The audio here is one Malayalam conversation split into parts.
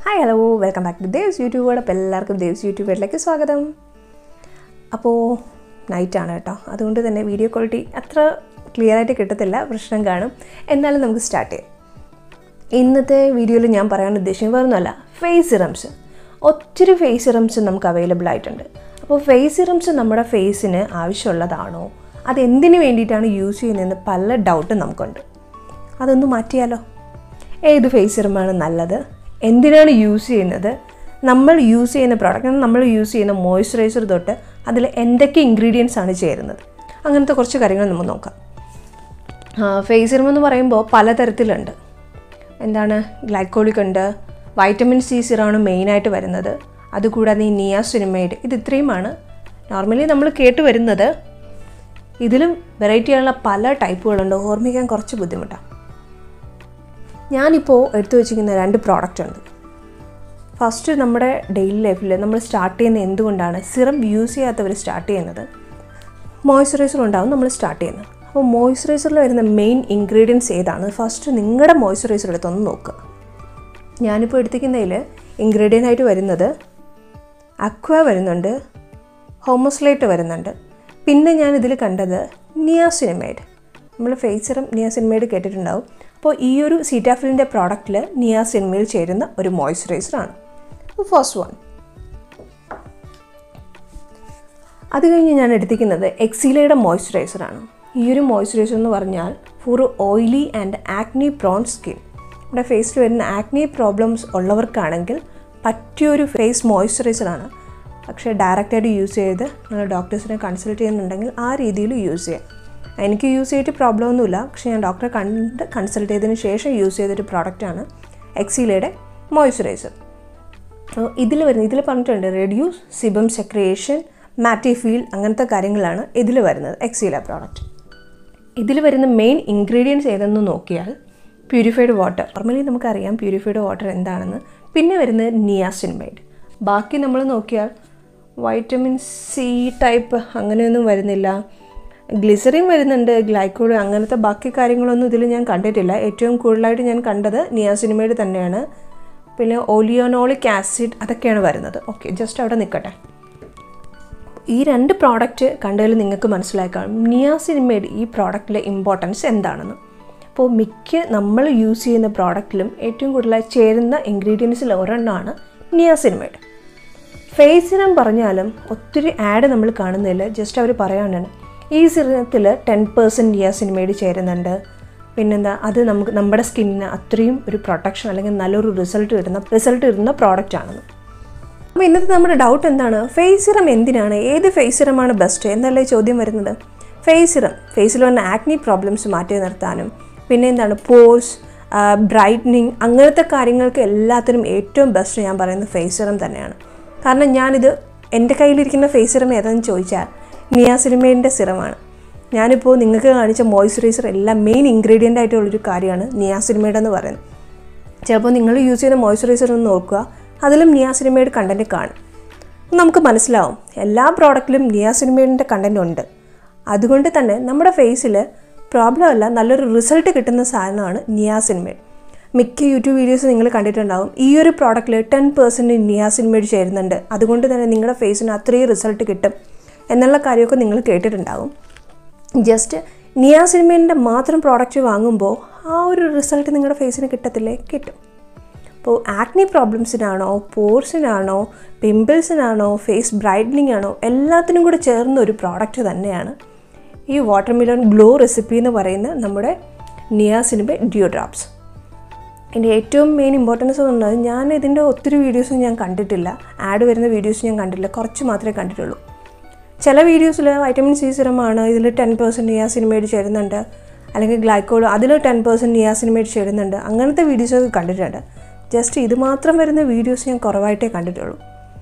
hi hello welcome back to Devs YouTube അപ്പോൾ എല്ലാവർക്കും ദേവ്സ് യൂട്യൂബിലേക്ക് സ്വാഗതം അപ്പോൾ നൈറ്റാണ് കേട്ടോ അതുകൊണ്ട് തന്നെ വീഡിയോ ക്വാളിറ്റി അത്ര ക്ലിയർ ആയിട്ട് കിട്ടത്തില്ല പ്രശ്നം കാണും എന്നാലും നമുക്ക് സ്റ്റാർട്ട് ചെയ്യാം ഇന്നത്തെ വീഡിയോയിൽ ഞാൻ പറയാൻ ഉദ്ദേശിക്കുന്നത് വേറൊന്നുമല്ല ഫേസ് സിറംസ് ഒത്തിരി ഫേസ് സിറംസ് നമുക്ക് അവൈലബിൾ ആയിട്ടുണ്ട് അപ്പോൾ ഫേസ് സിറംസ് നമ്മുടെ ഫേസിന് ആവശ്യമുള്ളതാണോ അത് എന്തിനു വേണ്ടിയിട്ടാണ് യൂസ് ചെയ്യുന്നതെന്ന് പല ഡൗട്ടും നമുക്കുണ്ട് അതൊന്ന് മാറ്റിയാലോ ഏത് ഫേസ് സിറമാണ് നല്ലത് എന്തിനാണ് യൂസ് ചെയ്യുന്നത് നമ്മൾ യൂസ് ചെയ്യുന്ന പ്രോഡക്റ്റ് നമ്മൾ യൂസ് ചെയ്യുന്ന മോയ്സ്ചറൈസർ തൊട്ട് അതിൽ എന്തൊക്കെ ഇൻഗ്രീഡിയൻസ് ആണ് ചേരുന്നത് അങ്ങനത്തെ കുറച്ച് കാര്യങ്ങൾ നമുക്ക് നോക്കാം ഫേസ് സിറം എന്ന് പറയുമ്പോൾ പലതരത്തിലുണ്ട് എന്താണ് ഗ്ലൈക്കോളിക് ഉണ്ട് വൈറ്റമിൻ സി സിറാണ് മെയിനായിട്ട് വരുന്നത് അതുകൂടാതെ ഈ നിയാസിനിമൈഡ് ഇത് ഇത്രയുമാണ് നോർമലി നമ്മൾ കേട്ട് വരുന്നത് ഇതിലും വെറൈറ്റിയുള്ള പല ടൈപ്പുകളുണ്ട് ഓർമ്മിക്കാൻ കുറച്ച് ബുദ്ധിമുട്ടാണ് ഞാനിപ്പോൾ എടുത്തു വെച്ചിരിക്കുന്ന രണ്ട് പ്രോഡക്റ്റ് ഉണ്ട് ഫസ്റ്റ് നമ്മുടെ ഡെയിലി ലൈഫിൽ നമ്മൾ സ്റ്റാർട്ട് ചെയ്യുന്ന എന്തുകൊണ്ടാണ് സിറം യൂസ് ചെയ്യാത്തവർ സ്റ്റാർട്ട് ചെയ്യുന്നത് മോയ്സ്ചറൈസർ ഉണ്ടാവും നമ്മൾ സ്റ്റാർട്ട് ചെയ്യുന്നത് അപ്പോൾ മോയ്സ്ചറൈസറിൽ വരുന്ന മെയിൻ ഇൻഗ്രീഡിയൻസ് ഏതാണ് ഫസ്റ്റ് നിങ്ങളുടെ മോയ്സ്ചറൈസർ എടുത്തൊന്ന് നോക്കുക ഞാനിപ്പോൾ എടുത്തിരിക്കുന്നതിൽ ഇൻഗ്രീഡിയൻ്റ് ആയിട്ട് വരുന്നത് അക്വ വരുന്നുണ്ട് ഹോമോസ്ലേറ്റ് വരുന്നുണ്ട് പിന്നെ ഞാൻ ഇതിൽ കണ്ടത് നിയാസിനിമൈഡ് നമ്മൾ ഫേസ് സിറം നിയാസിനിമൈഡ് കേട്ടിട്ടുണ്ടാവും അപ്പോൾ ഈ ഒരു സീറ്റാഫിലിൻ്റെ പ്രോഡക്റ്റിൽ നിയാസിനിമയിൽ ചേരുന്ന ഒരു മോയ്സ്ചറൈസറാണ് ഫസ്റ്റ് വൺ അത് കഴിഞ്ഞ് ഞാൻ എടുത്തിരിക്കുന്നത് എക്സീലയുടെ മോയ്സ്ചറൈസറാണ് ഈ ഒരു മോയ്സ്ചറൈസർ എന്ന് പറഞ്ഞാൽ for oily and acne prone skin നമ്മുടെ ഫേസിൽ വരുന്ന ആക്നി പ്രോബ്ലംസ് ഉള്ളവർക്കാണെങ്കിൽ പറ്റിയൊരു ഫേസ് മോയ്സ്ചറൈസറാണ് പക്ഷേ ഡയറക്റ്റായിട്ട് യൂസ് ചെയ്ത് നിങ്ങൾ ഡോക്ടേഴ്സിനെ കൺസൾട്ട് ചെയ്യുന്നുണ്ടെങ്കിൽ ആ രീതിയിൽ യൂസ് ചെയ്യാം എനിക്ക് യൂസ് ചെയ്തിട്ട് പ്രോബ്ലം ഒന്നുമില്ല പക്ഷേ ഞാൻ ഡോക്ടറെ കണ്ട് കൺസൾട്ട് ചെയ്തതിന് ശേഷം യൂസ് ചെയ്തൊരു പ്രോഡക്റ്റാണ് എക്സീലയുടെ മോയ്സ്ചറൈസർ ഇതിൽ വരുന്നത് ഇതിൽ പറഞ്ഞിട്ടുണ്ട് reduce sebum secretion matte feel അങ്ങനത്തെ കാര്യങ്ങളാണ് ഇതിൽ വരുന്നത് എക്സീല പ്രോഡക്റ്റ് ഇതിൽ വരുന്ന മെയിൻ ഇൻഗ്രീഡിയൻസ് ഏതെന്ന് നോക്കിയാൽ പ്യൂരിഫൈഡ് വാട്ടർ നോർമലി നമുക്കറിയാം പ്യൂരിഫൈഡ് വാട്ടർ എന്താണെന്ന് പിന്നെ വരുന്നത് നിയാസിൻമൈഡ് ബാക്കി നമ്മൾ നോക്കിയാൽ വൈറ്റമിൻ സി ടൈപ്പ് അങ്ങനെയൊന്നും വരുന്നില്ല ഗ്ലിസറിൻ വരുന്നുണ്ട് ഗ്ലൈക്കോഡ് അങ്ങനത്തെ ബാക്കി കാര്യങ്ങളൊന്നും ഇതിൽ ഞാൻ കണ്ടിട്ടില്ല ഏറ്റവും കൂടുതലായിട്ട് ഞാൻ കണ്ടത് നിയാസിനിമൈഡ് തന്നെയാണ് പിന്നെ ഒലിയോനോളിക് ആസിഡ് അതൊക്കെയാണ് വരുന്നത് ഓക്കെ ജസ്റ്റ് അവിടെ നിൽക്കട്ടെ ഈ രണ്ട് പ്രോഡക്റ്റ് കണ്ടതിൽ നിങ്ങൾക്ക് മനസ്സിലാക്കാം നിയാസിനിമൈഡ് ഈ പ്രോഡക്റ്റിലെ ഇമ്പോർട്ടൻസ് എന്താണെന്ന് അപ്പോൾ മിക്ക നമ്മൾ യൂസ് ചെയ്യുന്ന പ്രോഡക്റ്റിലും ഏറ്റവും കൂടുതലായി ചേരുന്ന ഇൻഗ്രീഡിയൻസിൽ ഒരെണ്ണമാണ് നിയാസിനിമൈഡ് ഫേസ് സിറം പറഞ്ഞാലും ഒത്തിരി ആഡ് നമ്മൾ കാണുന്നില്ല ജസ്റ്റ് അവർ പറയാനാണ് ഈ സിറത്തിൽ ടെൻ പെർസെൻറ്റ് നിയാസിനിമൈഡ് ചേരുന്നുണ്ട് പിന്നെന്താ അത് നമുക്ക് നമ്മുടെ സ്കിന്നിന് അത്രയും ഒരു പ്രൊട്ടക്ഷൻ അല്ലെങ്കിൽ നല്ലൊരു റിസൾട്ട് കിട്ടുന്ന റിസൾട്ട് കിട്ടുന്ന പ്രോഡക്റ്റ് ആണെന്ന് അപ്പോൾ ഇന്നത്തെ നമ്മുടെ ഡൗട്ട് എന്താണ് ഫേസ് സിറം എന്തിനാണ് ഏത് ഫേസ് സിറമാണ് ബെസ്റ്റ് എന്നല്ലേ ചോദ്യം വരുന്നത് ഫേസ് സിറം ഫേസിൽ വന്ന ആക്നി പ്രോബ്ലംസ് മാറ്റി നിർത്താനും പിന്നെ എന്താണ് പോസ് ബ്രൈറ്റനിങ് അങ്ങനത്തെ കാര്യങ്ങൾക്ക് എല്ലാത്തിനും ഏറ്റവും ബെസ്റ്റ് ഞാൻ പറയുന്നത് ഫേസ് സിറം തന്നെയാണ് കാരണം ഞാനിത് എൻ്റെ കയ്യിലിരിക്കുന്ന ഫേസ് സിറം ഏതാണെന്ന് ചോദിച്ചാൽ നിയാസിനിമേൻ്റെ സിറമാണ് ഞാനിപ്പോൾ നിങ്ങൾക്ക് കാണിച്ച മോയ്സ്ചറൈസർ എല്ലാം മെയിൻ ഇൻഗ്രീഡിയൻ്റ് ആയിട്ടുള്ളൊരു കാര്യമാണ് നിയാസിനിമേഡ് എന്ന് പറയുന്നത് ചിലപ്പോൾ നിങ്ങൾ യൂസ് ചെയ്യുന്ന മോയ്സ്ചറൈസർ ഒന്ന് നോക്കുക അതിലും നിയാസിനിമേഡ് കണ്ടൻറ്റ് കാണും നമുക്ക് മനസ്സിലാവും എല്ലാ പ്രോഡക്റ്റിലും നിയാസിനിമേഡിൻ്റെ കണ്ടൻറ്റ് ഉണ്ട് അതുകൊണ്ട് തന്നെ നമ്മുടെ ഫേസിൽ പ്രോബ്ലം അല്ല നല്ലൊരു റിസൾട്ട് കിട്ടുന്ന സാധനമാണ് നിയാസിനിമേഡ് മിക്ക യൂട്യൂബ് വീഡിയോസ് നിങ്ങൾ കണ്ടിട്ടുണ്ടാവും ഈ ഒരു പ്രോഡക്റ്റിൽ ടെൻ പെർസെൻറ്റ് നിയാസിനിമേഡ് ചേരുന്നുണ്ട് അതുകൊണ്ട് തന്നെ നിങ്ങളുടെ ഫേസിന് അത്രയും റിസൾട്ട് കിട്ടും എന്നുള്ള കാര്യമൊക്കെ നിങ്ങൾ കേട്ടിട്ടുണ്ടാവും ജസ്റ്റ് നിയാസിനിമേഡിൻ്റെ മാത്രം പ്രോഡക്റ്റ് വാങ്ങുമ്പോൾ ആ ഒരു റിസൾട്ട് നിങ്ങളുടെ ഫേസിന് കിട്ടത്തില്ലേ കിട്ടും അപ്പോൾ ആക്നി പ്രോബ്ലംസിനാണോ പോർസിനാണോ പിമ്പിൾസിനാണോ ഫേസ് ബ്രൈറ്റനിങ് ആണോ എല്ലാത്തിനും കൂടെ ചേർന്ന ഒരു പ്രോഡക്റ്റ് തന്നെയാണ് ഈ വാട്ടർമിലൺ ഗ്ലോ റെസിപ്പി എന്ന് പറയുന്ന നമ്മുടെ നിയാസിനിബെ ഡിയോ ഡ്രോപ്സ് എൻ്റെ ഏറ്റവും മെയിൻ ഇമ്പോർട്ടൻസ് എന്ന് പറഞ്ഞാൽ ഞാൻ ഇതിൻ്റെ ഒത്തിരി വീഡിയോസും ഞാൻ കണ്ടിട്ടില്ല ആഡ് വരുന്ന വീഡിയോസ് ഞാൻ കണ്ടിട്ടില്ല കുറച്ച് മാത്രമേ കണ്ടിട്ടുള്ളൂ ചില വീഡിയോസിൽ വൈറ്റമിൻ സി സിറമാണ് ഇതിൽ ടെൻ പെർസെൻറ്റ് നിയാസിനിമേഡ് ചേരുന്നുണ്ട് അല്ലെങ്കിൽ ഗ്ലൈക്കോൾ അതിൽ ടെൻ പെർസെൻറ്റ് നിയാസിനിമേഡ് ചേരുന്നുണ്ട് അങ്ങനത്തെ വീഡിയോസൊക്കെ കണ്ടിട്ടുണ്ട് ജസ്റ്റ് ഇത് മാത്രം വരുന്ന വീഡിയോസ് ഞാൻ കുറവായിട്ടേ കണ്ടിട്ടുള്ളൂ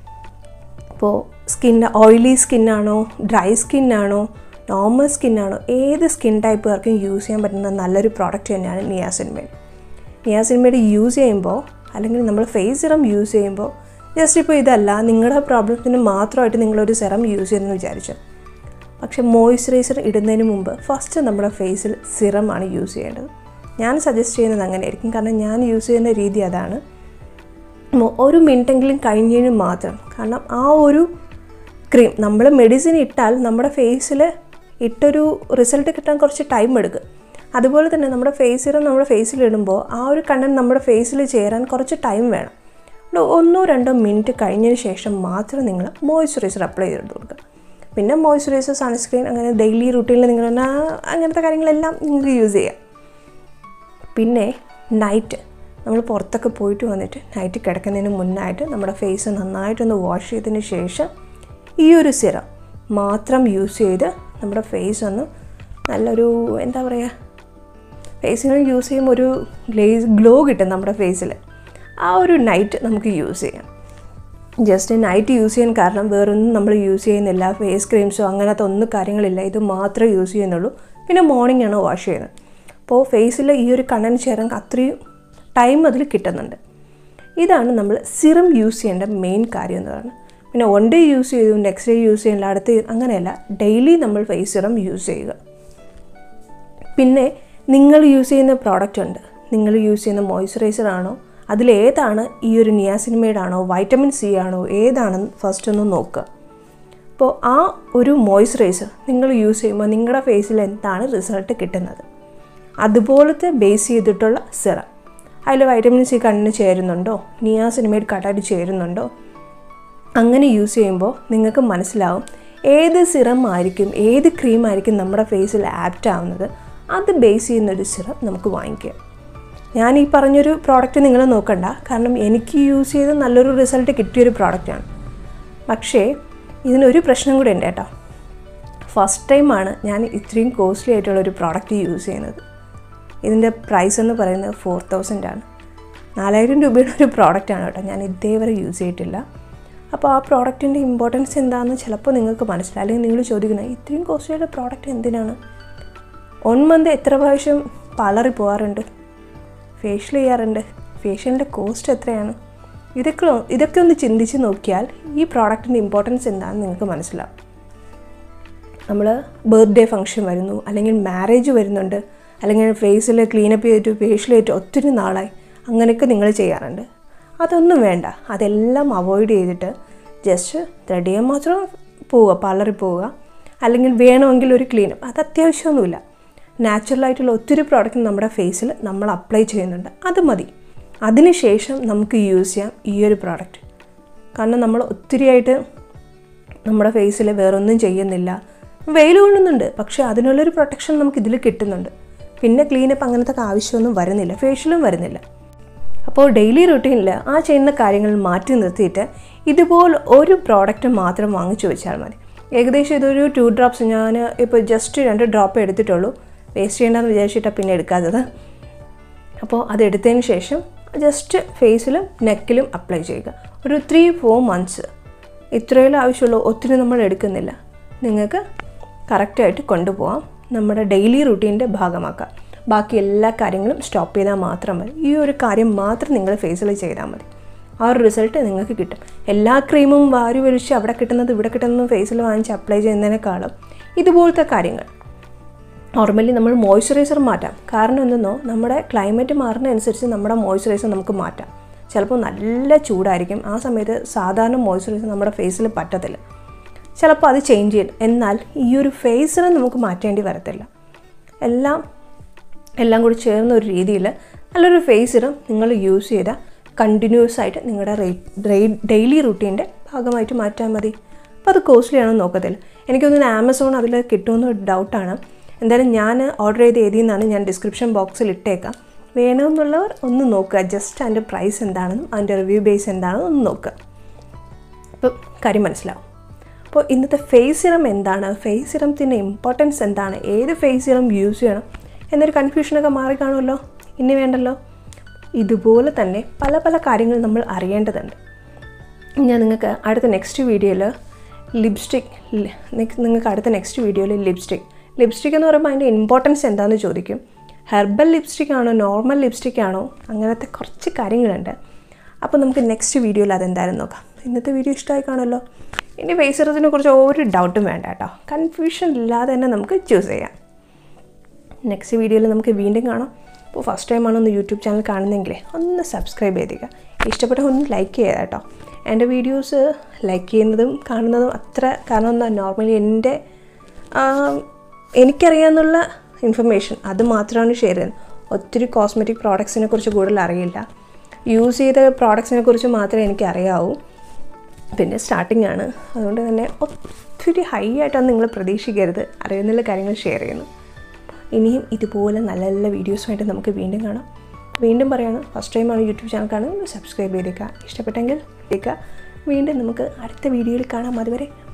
അപ്പോൾ സ്കിൻ ഓയിലി സ്കിന്നാണോ ഡ്രൈ സ്കിന്നാണോ നോർമൽ സ്കിന്നാണോ ഏത് സ്കിൻ ടൈപ്പുകാർക്കും യൂസ് ചെയ്യാൻ പറ്റുന്ന നല്ലൊരു പ്രോഡക്റ്റ് തന്നെയാണ് നിയാസിൻമേഡ് നിയാസിൻമേഡ് യൂസ് ചെയ്യുമ്പോൾ അല്ലെങ്കിൽ നമ്മൾ ഫേസ് സിറം യൂസ് ചെയ്യുമ്പോൾ ജസ്റ്റ് ഇപ്പോൾ ഇതല്ല നിങ്ങളുടെ പ്രോബ്ലത്തിന് മാത്രമായിട്ട് നിങ്ങളൊരു സിറം യൂസ് ചെയ്യുമെന്ന് വിചാരിച്ചു പക്ഷേ മോയ്സ്ചറൈസർ ഇടുന്നതിന് മുമ്പ് ഫസ്റ്റ് നമ്മുടെ ഫേസിൽ സിറമാണ് യൂസ് ചെയ്യേണ്ടത് ഞാൻ സജസ്റ്റ് ചെയ്യുന്നത് അങ്ങനെയായിരിക്കും കാരണം ഞാൻ യൂസ് ചെയ്യുന്ന രീതി അതാണ് മൊ- ഒരു മിനിറ്റെങ്കിലും കഴിഞ്ഞതിന് മാത്രം കാരണം ആ ഒരു ക്രീം നമ്മൾ മെഡിസിൻ ഇട്ടാൽ നമ്മുടെ ഫേസിൽ ഇട്ടൊരു റിസൾട്ട് കിട്ടാൻ കുറച്ച് ടൈം എടുക്കും അതുപോലെ തന്നെ നമ്മുടെ ഫേസ് സിറം നമ്മുടെ ഫേസിൽ ഇടുമ്പോൾ ആ ഒരു കണ്ടന്റ് നമ്മുടെ ഫേസിൽ ചേരാൻ കുറച്ച് ടൈം വേണം ഒരു ഒന്നോ രണ്ടോ മിനിറ്റ് കഴിഞ്ഞതിന് ശേഷം മാത്രം നിങ്ങൾ മോയ്സ്ചറൈസർ അപ്ലൈ ചെയ്ത് കൊടുക്കുക പിന്നെ മോയ്സ്ചറൈസർ സൺസ്ക്രീൻ അങ്ങനെ ഡെയിലി റൂട്ടീനിൽ നിങ്ങൾ തന്നെ അങ്ങനത്തെ കാര്യങ്ങളെല്ലാം നിങ്ങൾക്ക് യൂസ് ചെയ്യാം പിന്നെ നൈറ്റ് നമ്മൾ പുറത്തൊക്കെ പോയിട്ട് വന്നിട്ട് നൈറ്റ് കിടക്കുന്നതിന് മുന്നായിട്ട് നമ്മുടെ ഫേസ് നന്നായിട്ടൊന്ന് വാഷ് ചെയ്തതിന് ശേഷം ഈ ഒരു സിറം മാത്രം യൂസ് ചെയ്ത് നമ്മുടെ ഫേസ് ഒന്ന് നല്ലൊരു എന്താ പറയുക ഫേസിന് യൂസ് ചെയ്യുമ്പോൾ ഒരു ഗ്ലേസ് ഗ്ലോ കിട്ടും നമ്മുടെ ഫേസിൽ ആ ഒരു നൈറ്റ് നമുക്ക് യൂസ് ചെയ്യാം ജസ്റ്റ് നൈറ്റ് യൂസ് ചെയ്യാൻ കാരണം വേറൊന്നും നമ്മൾ യൂസ് ചെയ്യുന്നില്ല ഫേസ് ക്രീംസോ അങ്ങനത്തെ ഒന്നും കാര്യങ്ങളില്ല ഇത് മാത്രമേ യൂസ് ചെയ്യുന്നുള്ളൂ പിന്നെ മോർണിംഗ് ആണ് വാഷ് ചെയ്യുന്നത് അപ്പോൾ ഫേസിൽ ഈ ഒരു കണ്ണൻ ചേരാൻ അത്രയും ടൈം അതിൽ കിട്ടുന്നുണ്ട് ഇതാണ് നമ്മൾ സിറം യൂസ് ചെയ്യേണ്ട മെയിൻ കാര്യം എന്ന് പറയുന്നത് പിന്നെ വൺ ഡേ യൂസ് ചെയ്തു നെക്സ്റ്റ് ഡേ യൂസ് ചെയ്യില്ല അടുത്ത് അങ്ങനെയല്ല ഡെയിലി നമ്മൾ ഫേസ് സിറം യൂസ് ചെയ്യുക പിന്നെ നിങ്ങൾ യൂസ് ചെയ്യുന്ന പ്രോഡക്റ്റ് ഉണ്ട് നിങ്ങൾ യൂസ് ചെയ്യുന്ന മോയ്സ്ചറൈസർ ആണോ അതിലേതാണ് ഈ ഒരു നിയാസിനിമേഡ് ആണോ വൈറ്റമിൻ സി ആണോ ഏതാണെന്ന് ഫസ്റ്റ് ഒന്ന് നോക്കുക അപ്പോൾ ആ ഒരു മോയ്സ്ചറൈസർ നിങ്ങൾ യൂസ് ചെയ്യുമ്പോൾ നിങ്ങളുടെ ഫേസിൽ എന്താണ് റിസൾട്ട് കിട്ടുന്നത് അതുപോലത്തെ ബേസ് ചെയ്തിട്ടുള്ള സിറം അതിൽ വൈറ്റമിൻ സി കണ്ണിന് ചേരുന്നുണ്ടോ നിയാസിനിമേഡ് കട്ടായിട്ട് ചേരുന്നുണ്ടോ അങ്ങനെ യൂസ് ചെയ്യുമ്പോൾ നിങ്ങൾക്ക് മനസ്സിലാവും ഏത് സിറം ആയിരിക്കും ഏത് ക്രീം ആയിരിക്കും നമ്മുടെ ഫേസിൽ ആപ്റ്റ് ആവുന്നത് അത് ബേസ് ചെയ്യുന്ന ഒരു സിറം നമുക്ക് വാങ്ങിക്കാം ഞാൻ ഈ പറഞ്ഞൊരു പ്രോഡക്റ്റ് നിങ്ങൾ നോക്കണ്ട കാരണം എനിക്ക് യൂസ് ചെയ്ത് നല്ലൊരു റിസൾട്ട് കിട്ടിയൊരു പ്രോഡക്റ്റാണ് പക്ഷേ ഇതിനൊരു പ്രശ്നം കൂടെ ഉണ്ട് കേട്ടോ ഫസ്റ്റ് ടൈമാണ് ഞാൻ ഇത്രയും കോസ്റ്റ്ലി ആയിട്ടുള്ള ഒരു പ്രോഡക്റ്റ് യൂസ് ചെയ്യുന്നത് ഇതിൻ്റെ പ്രൈസ് എന്ന് പറയുന്നത് ഫോർ തൗസൻഡ് ആണ് നാലായിരം രൂപയുടെ ഒരു പ്രോഡക്റ്റാണ് കേട്ടോ ഞാൻ ഇതേവരെ യൂസ് ചെയ്തിട്ടില്ല അപ്പോൾ ആ പ്രോഡക്റ്റിൻ്റെ ഇമ്പോർട്ടൻസ് എന്താണെന്ന് ചിലപ്പോൾ നിങ്ങൾക്ക് മനസ്സിലാവും അല്ലെങ്കിൽ നിങ്ങൾ ചോദിക്കുന്നത് ഇത്രയും കോസ്റ്റ്ലിയുടെ പ്രോഡക്റ്റ് എന്തിനാണ് വൺ മന്ത് എത്ര പ്രാവശ്യം പാർലറിൽ പോകാറുണ്ട് ഫേഷ്യൽ ചെയ്യാറുണ്ട് ഫേഷ്യലിൻ്റെ കോസ്റ്റ് എത്രയാണ് ഇതൊക്കെ ഇതൊക്കെ ഒന്ന് ചിന്തിച്ച് നോക്കിയാൽ ഈ പ്രോഡക്റ്റിൻ്റെ ഇമ്പോർട്ടൻസ് എന്താണെന്ന് നിങ്ങൾക്ക് മനസ്സിലാവും നമ്മൾ ബർത്ത്ഡേ ഫംഗ്ഷൻ വരുന്നു അല്ലെങ്കിൽ മാരേജ് വരുന്നുണ്ട് അല്ലെങ്കിൽ ഫേസിൽ ക്ലീനപ്പ് ചെയ്തിട്ട് ഫേഷ്യൽ ചെയ്തിട്ട് ഒത്തിരി നാളായി അങ്ങനെയൊക്കെ നിങ്ങൾ ചെയ്യാറുണ്ട് അതൊന്നും വേണ്ട അതെല്ലാം അവോയ്ഡ് ചെയ്തിട്ട് ജസ്റ്റ് ത്രെഡ് ചെയ്യാൻ മാത്രം പോവുക പാർലറിൽ പോവുക അല്ലെങ്കിൽ വേണമെങ്കിൽ ഒരു ക്ലീനപ്പ് അത് അത്യാവശ്യമൊന്നുമില്ല നാച്ചുറലായിട്ടുള്ള ഒത്തിരി പ്രോഡക്റ്റ് നമ്മുടെ ഫേസിൽ നമ്മൾ അപ്ലൈ ചെയ്യുന്നുണ്ട് അത് മതി അതിനുശേഷം നമുക്ക് യൂസ് ചെയ്യാം ഈ ഒരു പ്രോഡക്റ്റ് കാരണം നമ്മൾ ഒത്തിരിയായിട്ട് നമ്മുടെ ഫേസിൽ വേറൊന്നും ചെയ്യുന്നില്ല വെയിൽ കൊള്ളുന്നുണ്ട് പക്ഷേ അതിനുള്ളൊരു പ്രൊട്ടക്ഷൻ നമുക്ക് ഇതിൽ കിട്ടുന്നുണ്ട് പിന്നെ ക്ലീനപ്പ് അങ്ങനത്തെ ആവശ്യമൊന്നും വരുന്നില്ല ഫേഷ്യലും വരുന്നില്ല അപ്പോൾ ഡെയിലി റുട്ടീനിൽ ആ ചെയ്യുന്ന കാര്യങ്ങൾ മാറ്റി നിർത്തിയിട്ട് ഇതുപോലെ ഒരു പ്രോഡക്റ്റ് മാത്രം വാങ്ങിച്ചു വെച്ചാൽ മതി ഏകദേശം ഇതൊരു ടു ഡ്രോപ്സ് ഞാൻ ഇപ്പോൾ ജസ്റ്റ് രണ്ട് ഡ്രോപ്പ് എടുത്തിട്ടുള്ളൂ വേസ്റ്റ് ചെയ്യേണ്ടെന്ന് വിചാരിച്ചിട്ടാണ് പിന്നെ എടുക്കാത്തത് അപ്പോൾ അതെടുത്തതിന് ശേഷം ജസ്റ്റ് ഫേസിലും നെക്കിലും അപ്ലൈ ചെയ്യുക ഒരു ത്രീ ഫോർ മന്ത്സ് ഇത്രയും ആവശ്യമുള്ളൂ ഒത്തിരി നമ്മൾ എടുക്കുന്നില്ല നിങ്ങൾക്ക് കറക്റ്റായിട്ട് കൊണ്ടുപോകാം നമ്മുടെ ഡെയിലി റുട്ടീൻ്റെ ഭാഗമാക്കാം ബാക്കി എല്ലാ കാര്യങ്ങളും സ്റ്റോപ്പ് ചെയ്താൽ മാത്രം മതി ഈ ഒരു കാര്യം മാത്രം നിങ്ങൾ ഫേസിൽ ചെയ്താൽ മതി ആ ഒരു റിസൾട്ട് നിങ്ങൾക്ക് കിട്ടും എല്ലാ ക്രീമും വാരി വലിച്ച് അവിടെ കിട്ടുന്നത് ഇവിടെ കിട്ടുന്നത് ഫേസിൽ വാങ്ങിച്ച് അപ്ലൈ ചെയ്യുന്നതിനേക്കാളും ഇതുപോലത്തെ കാര്യങ്ങൾ നോർമലി നമ്മൾ മോയ്സ്ചറൈസർ മാറ്റാം കാരണം എന്തെന്നോ നമ്മുടെ ക്ലൈമറ്റ് മാറുന്നതനുസരിച്ച് നമ്മുടെ മോയ്സ്ചറൈസർ നമുക്ക് മാറ്റാം ചിലപ്പോൾ നല്ല ചൂടായിരിക്കും ആ സമയത്ത് സാധാരണ മോയ്സ്ചറൈസർ നമ്മുടെ ഫേസിൽ പറ്റത്തില്ല ചിലപ്പോൾ അത് ചേഞ്ച് ചെയ്യും എന്നാൽ ഈ ഒരു ഫേസിന് നമുക്ക് മാറ്റേണ്ടി വരത്തില്ല എല്ലാം എല്ലാം കൂടി ചേർന്ന ഒരു രീതിയിൽ നല്ലൊരു ഫേസിനും നിങ്ങൾ യൂസ് ചെയ്താൽ കണ്ടിന്യൂസ് ആയിട്ട് നിങ്ങളുടെ ഡെയിലി റുട്ടീൻ്റെ ഭാഗമായിട്ട് മാറ്റാൻ മതി അപ്പോൾ അത് കോസ്റ്റ്ലി ആണോ നോക്കത്തില്ല എനിക്കൊന്നും ആമസോൺ അതിൽ കിട്ടുമെന്ന് ഡൗട്ടാണ് എന്തായാലും ഞാൻ ഓർഡർ ചെയ്ത് ഏതിൽ നിന്നാണ് ഞാൻ ഡിസ്ക്രിപ്ഷൻ ബോക്സിൽ ഇട്ടേക്കാം വേണമെന്നുള്ളവർ ഒന്ന് നോക്കുക ജസ്റ്റ് അതിൻ്റെ പ്രൈസ് എന്താണെന്നും അതിൻ്റെ റിവ്യൂ ബേസ് എന്താണെന്നും ഒന്ന് നോക്കുക അപ്പോൾ കാര്യം മനസ്സിലാവും അപ്പോൾ ഇന്നത്തെ ഫേസ് സിറം എന്താണ് ഫേസ് സിറത്തിൻ്റെ ഇമ്പോർട്ടൻസ് എന്താണ് ഏത് ഫേസ് സിറം യൂസ് ചെയ്യണം എന്നൊരു കൺഫ്യൂഷനൊക്കെ മാറി കാണുമല്ലോ ഇനി വേണ്ടല്ലോ ഇതുപോലെ തന്നെ പല പല കാര്യങ്ങൾ നമ്മൾ അറിയേണ്ടതുണ്ട് ഞാൻ നിങ്ങൾക്ക് അടുത്ത നെക്സ്റ്റ് വീഡിയോയിൽ ലിപ്സ്റ്റിക് നിങ്ങൾക്ക് അടുത്ത നെക്സ്റ്റ് വീഡിയോയിൽ ലിപ്സ്റ്റിക് ലിപ്സ്റ്റിക് എന്ന് പറയുമ്പോൾ അതിൻ്റെ ഇമ്പോർട്ടൻസ് എന്താണെന്ന് ചോദിക്കും ഹെർബൽ ലിപ്സ്റ്റിക് ആണോ നോർമൽ ലിപ്സ്റ്റിക് ആണോ അങ്ങനത്തെ കുറച്ച് കാര്യങ്ങളുണ്ട് അപ്പോൾ നമുക്ക് നെക്സ്റ്റ് വീഡിയോയിൽ അതെന്തായാലും നോക്കാം ഇന്നത്തെ വീഡിയോ ഇഷ്ടമായി കാണുമല്ലോ ഇനി ഫേസറത്തിനെ കുറിച്ച് ഒരു ഡൗട്ടും വേണ്ട കേട്ടോ കൺഫ്യൂഷൻ ഇല്ലാതെ തന്നെ നമുക്ക് ചൂസ് ചെയ്യാം നെക്സ്റ്റ് വീഡിയോയിൽ നമുക്ക് വീണ്ടും കാണാം അപ്പോൾ ഫസ്റ്റ് ടൈമാണ് ഒന്ന് യൂട്യൂബ് ചാനൽ കാണുന്നെങ്കിൽ ഒന്ന് സബ്സ്ക്രൈബ് ചെയ്തേക്കുക ഇഷ്ടപ്പെട്ട ഒന്ന് ലൈക്ക് ചെയ്യുക കേട്ടോ എൻ്റെ വീഡിയോസ് ലൈക്ക് ചെയ്യുന്നതും കാണുന്നതും അത്ര കാരണം എന്താ നോർമലി എൻ്റെ ആ, എനിക്കറിയാവുന്നുള്ള ഇൻഫർമേഷൻ അത് മാത്രമാണ് ഷെയർ ചെയ്യുന്നത് ഒത്തിരി കോസ്മെറ്റിക് പ്രോഡക്ട്സിനെ കുറിച്ച് കൂടുതൽ അറിയില്ല യൂസ് ചെയ്ത പ്രോഡക്ട്സിനെ കുറിച്ച് മാത്രമേ എനിക്ക് അറിയാവൂ പിന്നെ സ്റ്റാർട്ടിംഗ് ആണ് അതുകൊണ്ട് തന്നെ ഒത്തിരി ഹൈ ആയിട്ടൊന്നും നിങ്ങൾ പ്രതീക്ഷിക്കരുത് അറിയുന്നുള്ള കാര്യങ്ങൾ ഷെയർ ചെയ്യുന്നു ഇനിയും ഇതുപോലെ നല്ല നല്ല വീഡിയോസുമായിട്ട് നമുക്ക് വീണ്ടും കാണാം വീണ്ടും പറയാണ് ഫസ്റ്റ് ടൈമാണ് യൂട്യൂബ് ചാനൽ കാണുന്നത് സബ്സ്ക്രൈബ് ചെയ്തേക്കുക ഇഷ്ടപ്പെട്ടെങ്കിൽ ചെയ്തേക്കുക വീണ്ടും നമുക്ക് അടുത്ത വീഡിയോയിൽ കാണാം അതുവരെ